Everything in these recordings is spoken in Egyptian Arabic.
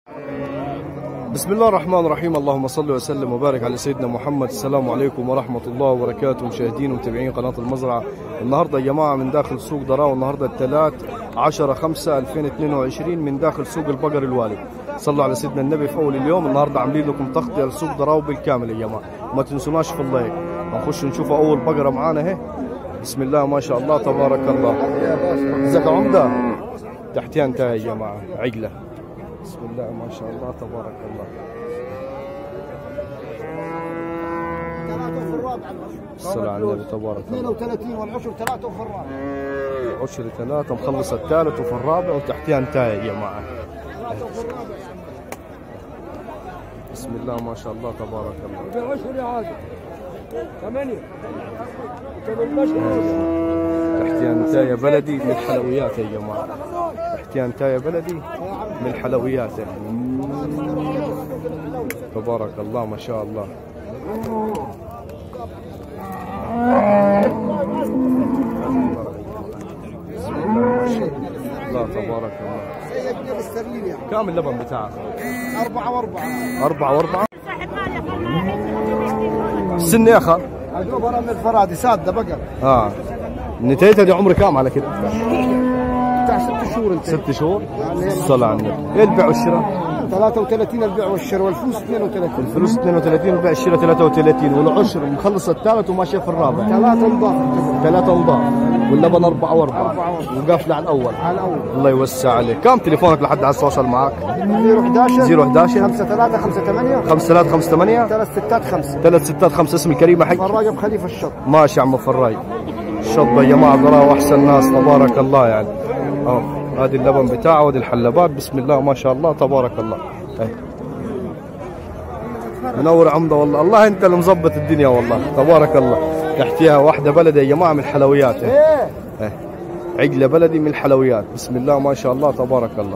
بسم الله الرحمن الرحيم اللهم صل وسلم وبارك على سيدنا محمد السلام عليكم ورحمة الله وبركاته مشاهدين ومتابعين قناة المزرعة النهاردة يا جماعة من داخل سوق دراو النهاردة الثلاث 10 5 2022 من داخل سوق البقر الوالد صلوا على سيدنا النبي في أول اليوم النهاردة عاملين لكم تغطية لسوق دراو بالكامل يا جماعة ما تنسوناش في اللايك هنخش نشوف أول بقرة معانا اهي بسم الله ما شاء الله تبارك الله ازيك يا عمدة تحتها انت يا جماعة عقلة بسم الله ما شاء الله تبارك الله ثلاثة وفي الرابع الصلاة على النبي تبارك الله 32 والعشر ثلاثة وفي الرابع عشر ثلاثة مخلص الثالث وفي الرابع وتحتها انتهى يا جماعة ثلاثة وفي الرابع بسم الله ما شاء الله تبارك الله بالعشر يا عادل ثمانية تحتها انتهى بلدي من الحلويات يا جماعة تحتها انتهى بلدي من الحلويات تبارك الله ما شاء الله بسم الله ما شاء الله تبارك الله سيدنا بالسرير يعني كم اللبن بتاعك؟ أربعة وأربعة أربعة وأربعة سن يا أخا هذول برا من الفرادي سادة بقر اه نتيتها دي عمري كام على كده؟ بتاع ست شهور انت ست شهور الصلاة على النبي ايه البيع والشراء؟ 33 البيع والشراء والفلوس 32 الفلوس 32 البيع الشراء 33 والعشر مخلص الثالث وماشي في الرابع ثلاثة نضاف ثلاثة نضاف واللبن أربعة وأربعة أربعة وأربعة. وقافلة على الأول على الأول الله يوسع عليك كم تليفونك لحد على التواصل معك؟ 011 011 5 3 5 8 5 3 5 8 3 ستات 5 3 6 5 اسم الكريمة حق فراجب خليفة الشط ماشي يا عم فراي الشطة يا جماعة ذراع أحسن ناس تبارك الله يعني اه هذه اللبن بتاعه وهذه الحلبات بسم الله ما شاء الله تبارك الله هاي. منور عمده والله الله انت اللي مظبط الدنيا والله تبارك الله تحتيها واحدة بلدي يا جماعة من الحلويات هاي. ايه هاي. عجلة بلدي من الحلويات بسم الله ما شاء الله تبارك الله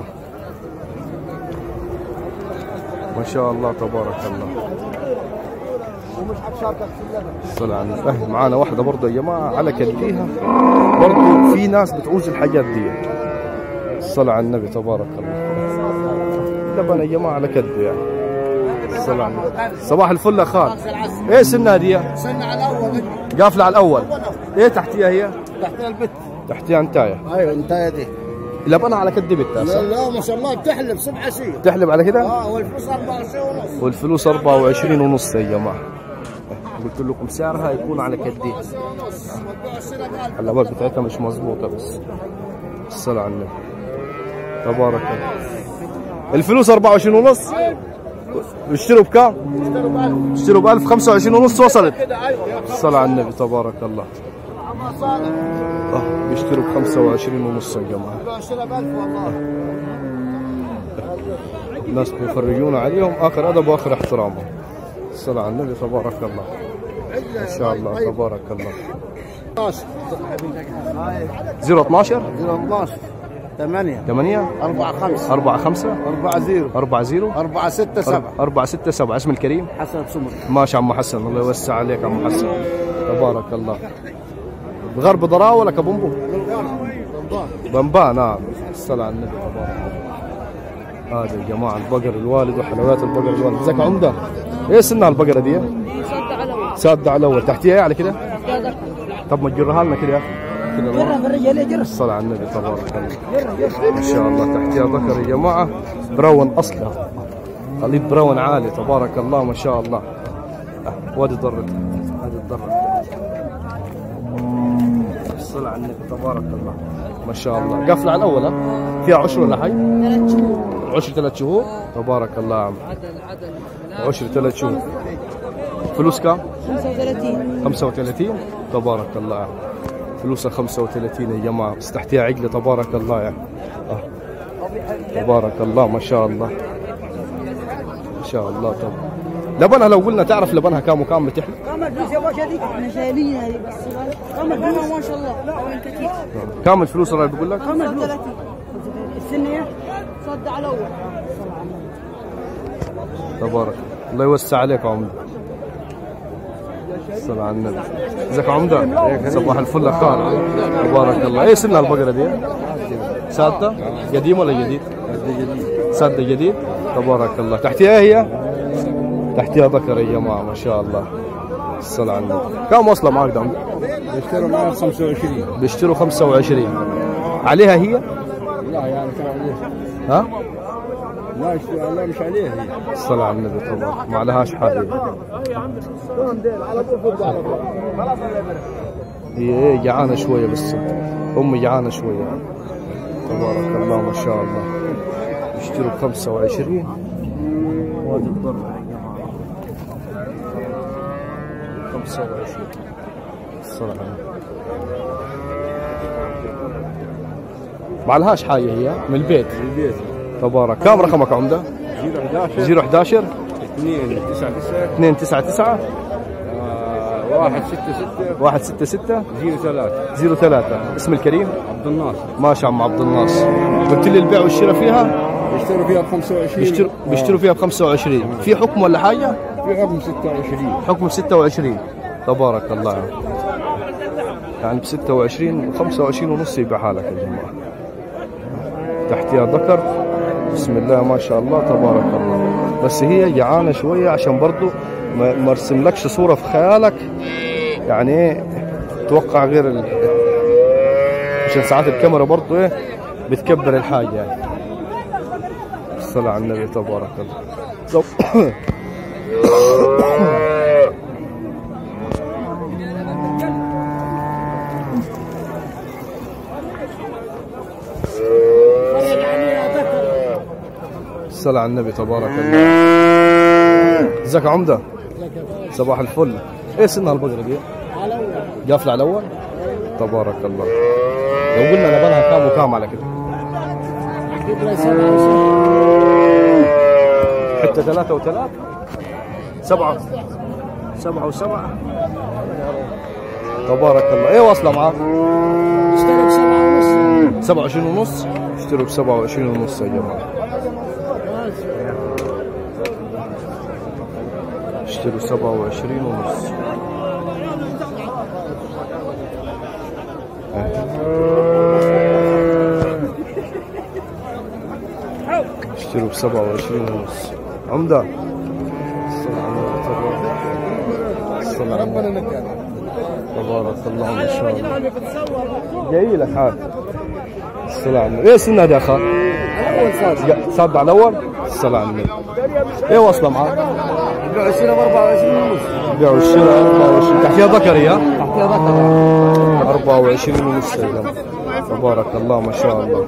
ما شاء الله تبارك الله ومش حتشاركك في اللبن الصلاة على النبي أهل معانا واحدة برضه يا جماعة على كلبيها برضه في ناس بتعوز الحاجات دي الصلاة على النبي تبارك الله لبن يا جماعة على كلبه يعني الصلاة على النبي صباح الفل يا خال ايه سنها دي سنة على الأول قافلة على الأول ايه تحتيها هي تحت البت تحتيها انتاية ايوه انت يا دي لبنها على كد بنتها لا صح؟ لا ما شاء الله بتحلب سبع سنين تحلب على كده اه والفلوس 24 ونص والفلوس 24 ونص يا جماعة قلت لكم سعرها يكون على كدين اللبات بتاعتها مش مظبوطة بس الصلاة على النبي تبارك الله الفلوس 24 ونص اشتروا بكام؟ اشتروا ب 1000 25 ونص وصلت الصلاة على النبي تبارك الله اه بيشتروا ب 25 ونص يا جماعة اشترى ب 1000 والله الناس بيفرجون عليهم اخر ادب واخر احترامهم الصلاة على النبي تبارك الله ما شاء الله تبارك الله 012 12 8 8 4 5 4 5 4 0 4 0 4 6 7 4 6 7 اسم الكريم حسن سمر ماشي عم حسن الله يوسع عليك عم حسن تبارك الله غرب ضراء ولا كبومبو بنبان نعم الصلاة على النبي تبارك الله هذا يا جماعة البقر الوالد وحلويات البقر الوالد ازيك يا عمدة ايه سنها البقرة دي سادة على الأول تحتيها ايه على كده طب ما تجرها لنا كده يا أخي كده جرة في الرجال جرة الصلاة على النبي تبارك الله ما شاء الله تحتها ذكر يا جماعة براون أصلا خليط براون عالي تبارك الله ما شاء الله أه، وادي ضرة هذه الضرة الصلاة على النبي تبارك الله ما شاء الله قفلة على الأول ها؟ فيها عشر ولا حي؟ ثلاث شهور عشر ثلاث شهور تبارك الله يا عم عدل عدل عشر ثلاث شهور فلوس كام؟ 35 35 تبارك الله يعني. فلوسها 35 يا جماعه بس تحتها عقله تبارك الله يعني آه. تبارك الله ما شاء الله ما شاء الله طب لبنها لو قلنا تعرف لبنها كام وكام بتحلى كم الفلوس يا باشا دي احنا شايلين هذه بس كم الفلوس ما شاء الله لا كثير كام الفلوس اللي بقول لك كم الفلوس السنية صد على اول تبارك الله يوسع عليك يا عمده الصلاة على النبي ازيك يا عمده صباح الفل يا خال تبارك الله ايه سنها البقره دي سادة قديم ولا جديد؟ سادة جديد تبارك الله تحتها هي تحتها ذكر يا جماعه ما شاء الله الصلاة على النبي كم وصله معك دعم يشتروا معاه 25 بيشتروا 25 عليها هي لا يعني كان عليه ها لا يشتروا لا مش عليه هي الصلاة على النبي طبعا ما لهاش حاجة هي ايه جعانة شوية بس أمي جعانة شوية تبارك الله ما شاء الله يشتروا ب 25 وهذه الضرة يا جماعة 25 الصلاة على النبي ما لهاش حاجة هي من البيت البيت تبارك كم رقمك عمدة؟ 011 011 2 9 9 299 1 6 6 166 0 3 03 اسم الكريم عبد الناصر ماشي عم عبد الناصر قلت لي البيع والشراء فيها يشتروا فيها ب 25 بيشتروا بيشتروا فيها ب 25 في حكم ولا حاجه في حكم 26 حكم 26 تبارك الله يعني ب 26 25 ونص يبيع حالك يا جماعه تحتها ذكر بسم الله ما شاء الله تبارك الله بس هي جعانه شويه عشان برضو ما ما ارسملكش صوره في خيالك يعني ايه توقع غير ال... عشان ساعات الكاميرا برضو ايه بتكبر الحاجه يعني الصلاة على النبي تبارك الله طب الصلاة على النبي تبارك الله ازيك يا عمدة صباح الفل ايه سنها البقرة دي قافلة على الأول تبارك الله لو قلنا نبالها كام وكام على كده حتى ثلاثة وثلاثة سبعة سبعة وسبعة تبارك الله ايه واصلة معاه اشترك سبعة ونص سبعة وعشرين ونص اشتروا بسبعة وعشرين ونص يا جماعة اشتروا سبعة وعشرين ونص اشتروا بسبعة وعشرين ونص عمدة الصلاة على النبي تبارك الصلاة على النبي. تبارك الله ما شاء الله جاي لك هذا الصلاة على النبي ايه سنة يا اخا؟ اول صاد صاد على الاول الصلاة على النبي ايه واصلة معاه؟ يبيعوا الشراء ب 24 ونص بيع والشراء 24 تحتها ذكري ها؟ تحتها ذكر 24 ونص يا جماعة تبارك الله ما شاء الله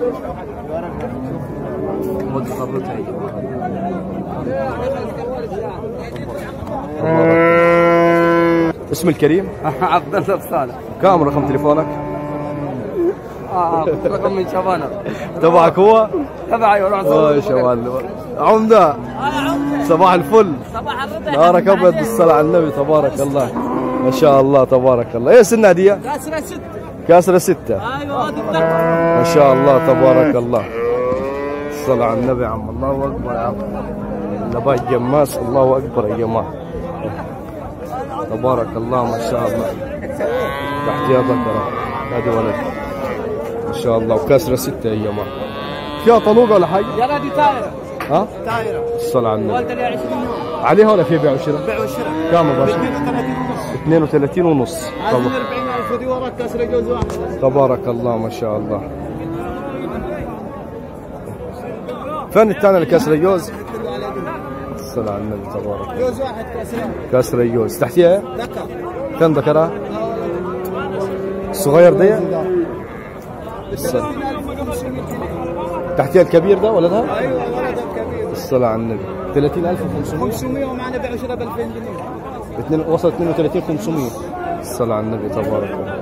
تبارك. اسم الكريم عبد الله بصالح كم رقم تليفونك؟ اه رقم من شبانه تبعك هو؟ تبعي وروح ما شاء الله عمدة صباح الفل صباح الرضا نهارك ابيض بالصلاة على النبي تبارك الله ما شاء الله تبارك الله ايه سنة دي؟ كاسرة ستة كاسرة ستة ايوه هذه الدقة ما شاء الله تبارك الله الصلاة على النبي يا عم الله أكبر يا عم نبات جماس الله أكبر يا جماعة تبارك الله ما شاء الله تحتها ذكرى هذه ولد ما شاء الله وكسرة ستة يا جماعة فيها طلوقة ولا حاجة؟ يلا دي تايرة ها؟ تايرة الصلاة على النبي والدة لي 20 يوم عليها ولا في بيع وشراء؟ بيع وشراء كم يا باشا؟ 32 ونص 32 ونص عايزين طب- 40000 ودي وراك كاسرة جوز واحد تبارك الله ما شاء الله فين الثاني الكسرة جوز؟ الصلاة على النبي تبارك الله جوز واحد كاسرة كسرة جوز تحتيها دقة كم ذكرها؟ الصغير دي؟ الصلاة تحتيها الكبير ده ولدها؟ ايوه ولد كبير الصلاة على النبي 30500 500 ومعنا بيع وشراء ب 2000 جنيه اثنين وصل 32 500 الصلاة على النبي تبارك الله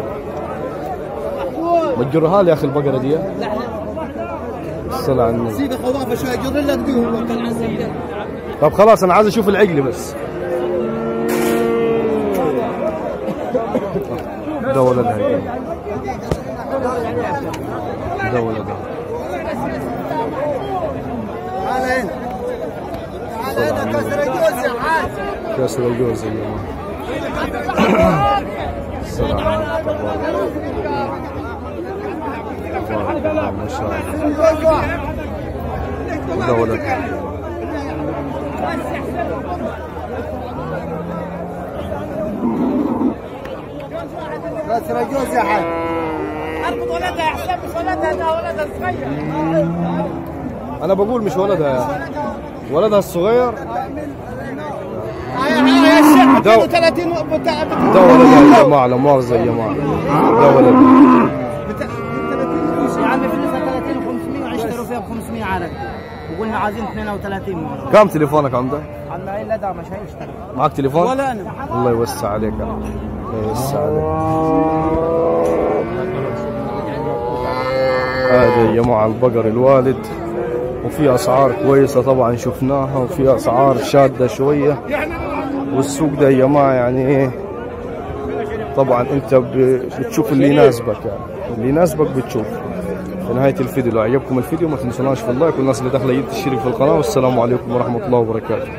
ما تجرها لي يا اخي البقرة دي الصلاة على النبي سيدة خوافة شوي جر لك دي هو كان عن سنتين طب خلاص انا عايز اشوف العقل بس ده ولدها يا جماعة. ده ولدها تعال هنا تعال هنا كاسرة جوز يا حاج كاسر الجوز يا جماعة السلام عليكم تبارك الله ما شاء الله جوز واحد وده ولدها بس رجوز يا حاج اربط ولدها يا حسين مش ولدها ده ولدها صغير انا بقول مش ولدها يعني. ولدها الصغير يا شيخ ده- 230 بتاع ده ولدها يا جماعه لا مؤاخذه يا جماعه ده ولدها يا عم فلوسها 30 و500 واشتروا فيها ب 500 عرق وقلنا عايزين 32 مرة كم تليفونك عمده؟ عم الا ده مش هيشتري معك تليفون؟ ولا انا الله يوسع عليك يا عم. الله يوسع عليك هذا يا جماعة البقر الوالد وفي أسعار كويسة طبعا شفناها وفي أسعار شادة شوية والسوق ده يا جماعة يعني إيه طبعا أنت ب- بتشوف اللي يناسبك يعني اللي يناسبك بتشوف في نهاية الفيديو لو عجبكم الفيديو ما تنسوناش في اللايك والناس اللي داخلة تشترك في القناة والسلام عليكم ورحمة الله وبركاته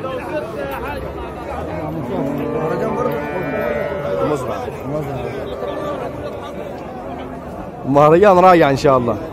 مزرعة مهرجان راجع إن شاء الله